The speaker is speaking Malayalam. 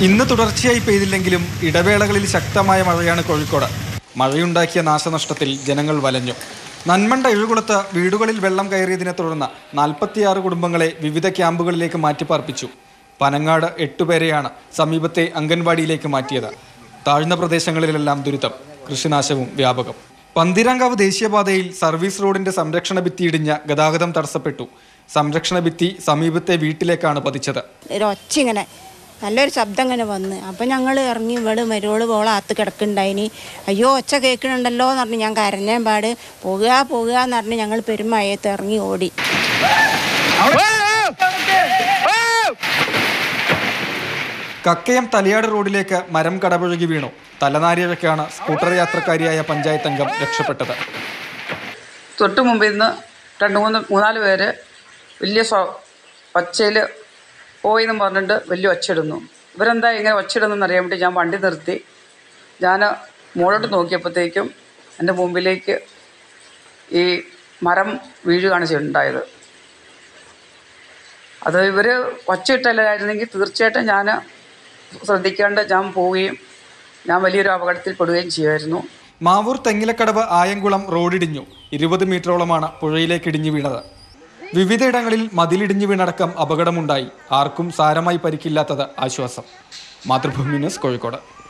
ഇന്ന് തുടർച്ചയായി പെയ്തില്ലെങ്കിലും ഇടവേളകളിൽ ശക്തമായ മഴയാണ് കോഴിക്കോട് മഴയുണ്ടാക്കിയ നാശനഷ്ടത്തിൽ ജനങ്ങൾ വലഞ്ഞു നന്മണ്ട എഴുകുളത്ത് വീടുകളിൽ വെള്ളം കയറിയതിനെ തുടർന്ന് നാൽപ്പത്തിയാറ് കുടുംബങ്ങളെ വിവിധ ക്യാമ്പുകളിലേക്ക് മാറ്റിപ്പാർപ്പിച്ചു പനങ്ങാട് എട്ടുപേരെയാണ് സമീപത്തെ അംഗൻവാടിയിലേക്ക് മാറ്റിയത് താഴ്ന്ന പ്രദേശങ്ങളിലെല്ലാം ദുരിതം കൃഷിനാശവും വ്യാപകം പന്തിരാങ്കാവ് ദേശീയപാതയിൽ സർവീസ് റോഡിന്റെ സംരക്ഷണ ഭിത്തി ഇടിഞ്ഞ് ഗതാഗതം തടസ്സപ്പെട്ടു സംരക്ഷണ ഭിത്തി സമീപത്തെ വീട്ടിലേക്കാണ് പതിച്ചത് ഒരു ഒച്ച ഇങ്ങനെ നല്ലൊരു ശബ്ദം ഇങ്ങനെ വന്ന് അപ്പം ഞങ്ങൾ ഇറങ്ങി ഇവള് മരോള് പോളെ അകത്ത് കിടക്കുന്നുണ്ടായിനി അയ്യോ ഒച്ച കേൾക്കണുണ്ടല്ലോ എന്ന് പറഞ്ഞ് ഞാൻ കരഞ്ഞാൻ പാട് പോകുക പോകുക എന്ന് പറഞ്ഞ് ഞങ്ങൾ പെരുമയത്ത് ഇറങ്ങി ഓടി കക്കയം തലയാട് റോഡിലേക്ക് മരം കടപുഴകി വീണു തലനാരിഴക്കാണ് സ്കൂട്ടർ യാത്രക്കാരിയായ പഞ്ചായത്ത് അംഗം രക്ഷപ്പെട്ടത് തൊട്ട് മുമ്പിൽ നിന്ന് രണ്ട് മൂന്ന് മൂന്നാല് പേര് വലിയ സ്വ ഒച്ചയിൽ പോയിന്നും പറഞ്ഞിട്ട് വലിയ ഒച്ചയിടുന്നു ഇവരെന്താ ഇങ്ങനെ ഒച്ചയിടുന്നെന്ന് അറിയാൻ വേണ്ടി ഞാൻ വണ്ടി നിർത്തി ഞാൻ മുകളോട്ട് നോക്കിയപ്പോഴത്തേക്കും എൻ്റെ മുമ്പിലേക്ക് ഈ മരം വീഴുകയാണ് ചെയ്തിട്ടുണ്ടായത് അത് ഇവർ ഒച്ചയിട്ടല്ലായിരുന്നെങ്കിൽ തീർച്ചയായിട്ടും ഞാൻ ശ്രദ്ധിക്കാണ്ട് ഞാൻ പോവുകയും ഞാൻ വലിയൊരു അപകടത്തിൽ പെടുകയും ചെയ്യുമായിരുന്നു മാവൂർ തെങ്ങിലക്കടവ് ആയംകുളം റോഡിടിഞ്ഞു ഇരുപത് മീറ്ററോളമാണ് പുഴയിലേക്ക് ഇടിഞ്ഞു വീണത് വിവിധയിടങ്ങളിൽ മതിലിടിഞ്ഞു വീണടക്കം അപകടമുണ്ടായി ആർക്കും സാരമായി പരിക്കില്ലാത്തത് ആശ്വാസം മാതൃഭൂമി ന്യൂസ് കോഴിക്കോട്